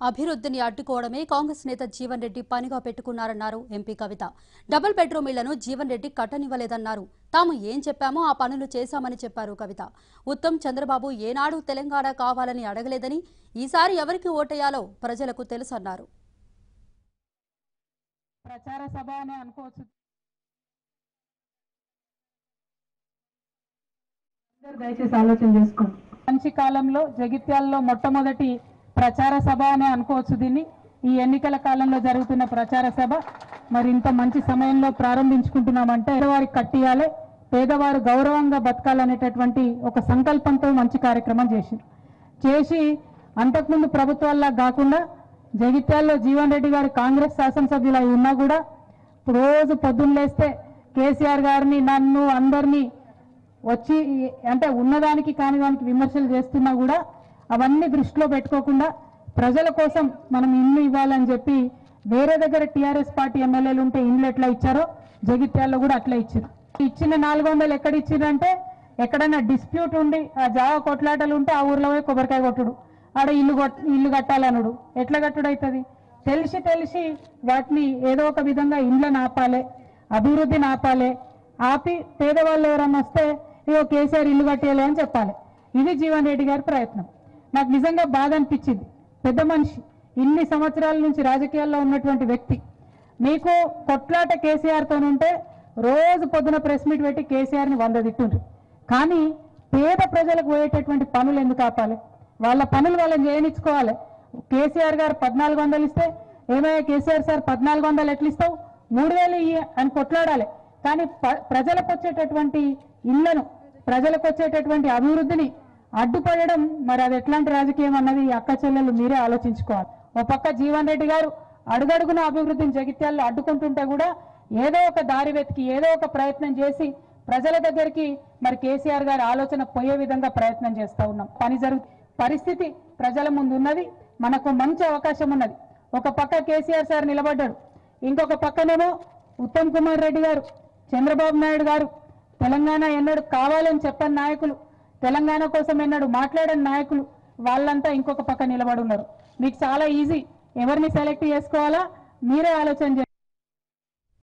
అభివృద్ధిని అడ్డుకోవడమే కాంగ్రెస్ నేత జీవన్ రెడ్డి పనిగా పెట్టుకున్నారన్నారు ఎంపీ కవిత డబుల్ బెడ్రూమ్ ఇళ్లను జీవన్ రెడ్డి కట్టనివ్వలేదన్నారు తాము ఏం చెప్పామో ఆ పనులు చేశామని చెప్పారు కవిత ఉత్తమ్ చంద్రబాబు ఏనాడు తెలంగాణ కావాలని అడగలేదని ఈసారి ఎవరికి ఓటేయాలో ప్రజలకు తెలుసన్నారు ప్రచార సభ అని అనుకోవచ్చు అందరూ దయచేసి ఆలోచన చేసుకోండి మంచి కాలంలో జగిత్యాల్లో మొట్టమొదటి ప్రచార సభ అని అనుకోవచ్చు దీన్ని ఈ ఎన్నికల కాలంలో జరుగుతున్న ప్రచార సభ మరి ఇంత మంచి సమయంలో ప్రారంభించుకుంటున్నామంటే పేదవారికి కట్టియాలి పేదవారు గౌరవంగా బతకాలనేటటువంటి ఒక సంకల్పంతో మంచి కార్యక్రమం చేసింది చేసి అంతకుముందు ప్రభుత్వాల్లా కాకుండా జగిత్యాల్లో జీవన్ రెడ్డి గారు కాంగ్రెస్ శాసనసభ్యులు అయి ఉన్నా కూడా రోజు పొద్దున్న లేస్తే కేసీఆర్ గారిని నన్ను అందరినీ వచ్చి అంటే ఉన్నదానికి కాని దానికి విమర్శలు చేస్తున్నా కూడా అవన్నీ దృష్టిలో పెట్టుకోకుండా ప్రజల కోసం మనం ఇల్లు ఇవ్వాలని చెప్పి వేరే దగ్గర టీఆర్ఎస్ పార్టీ ఎమ్మెల్యేలు ఉంటే ఇండ్లు ఎట్లా ఇచ్చారో జగిత్యాల్లో కూడా అట్లా ఇచ్చారు ఇచ్చిన నాలుగు వందలు ఎక్కడ ఇచ్చిందంటే ఎక్కడైనా డిస్ప్యూట్ ఉండి ఆ జాగా కొట్లాటలు ఉంటే ఆ ఊర్లో పోయి కొబ్బరికాయ కొట్టుడు ఆడ ఇల్లు కొట్ ఇల్లు కట్టాలనుడు ఎట్లా కట్టుడు అవుతుంది తెలిసి తెలిసి వాటిని ఏదో ఒక విధంగా ఇండ్లను ఆపాలి అభివృద్ధిని ఆపాలి ఆపి పేదవాళ్ళు ఎవరన్నా వస్తే ఇగో కేసీఆర్ ఇల్లు కట్టేయాలి అని చెప్పాలి ఇది జీవన్ రెడ్డి గారి ప్రయత్నం నాకు నిజంగా బాధ అనిపించింది పెద్ద మనిషి ఇన్ని సంవత్సరాల నుంచి రాజకీయాల్లో ఉన్నటువంటి వ్యక్తి మీకు కొట్లాట కేసీఆర్తో ఉంటే రోజు పొద్దున ప్రెస్ మీట్ పెట్టి కేసీఆర్ని వంద తిట్టుండ్రు కానీ పేద ప్రజలకు పోయేటటువంటి పనులు ఎందుకు ఆపాలి వాళ్ళ పనులు వాళ్ళని చేయనిచ్చుకోవాలి కేసీఆర్ గారు పద్నాలుగు వందలు ఇస్తే ఏమయ్యా కేసీఆర్ సార్ పద్నాలుగు వందలు ఎట్లా ఇస్తావు మూడు వేలు ఇయ్యి అని కొట్లాడాలి కానీ ప- ప్రజలకు వచ్చేటటువంటి ఇళ్లను ప్రజలకు వచ్చేటటువంటి అభివృద్ధిని అడ్డుపడడం మరి అది ఎట్లాంటి రాజకీయం అన్నది ఈ అక్క చెల్లెలు మీరే ఆలోచించుకోవాలి ఓ పక్క జీవన్ రెడ్డి గారు అడుగడుగున అభివృద్ధిని జగిత్యాల్లో అడ్డుకుంటుంటే కూడా ఏదో ఒక దారి వెతికి ఏదో ఒక ప్రయత్నం చేసి ప్రజల దగ్గరికి మరి కేసీఆర్ గారి ఆలోచన పోయే విధంగా ప్రయత్నం చేస్తా ఉన్నాం పని జరుగు పరిస్థితి ప్రజల ముందు ఉన్నది మనకు మంచి అవకాశం ఉన్నది ఒక పక్క కేసీఆర్ సార్ నిలబడ్డాడు ఇంకొక పక్కనేమో ఉత్తమ్ కుమార్ రెడ్డి గారు చంద్రబాబు నాయుడు గారు తెలంగాణ ఎన్నడూ కావాలని చెప్పని నాయకులు తెలంగాణ కోసం ఎన్నడూ మాట్లాడని నాయకులు వాళ్ళంతా ఇంకొక పక్క నిలబడి ఉన్నారు మీకు చాలా ఈజీ ఎవరిని సెలెక్ట్ చేసుకోవాలా మీరే ఆలోచన చేయండి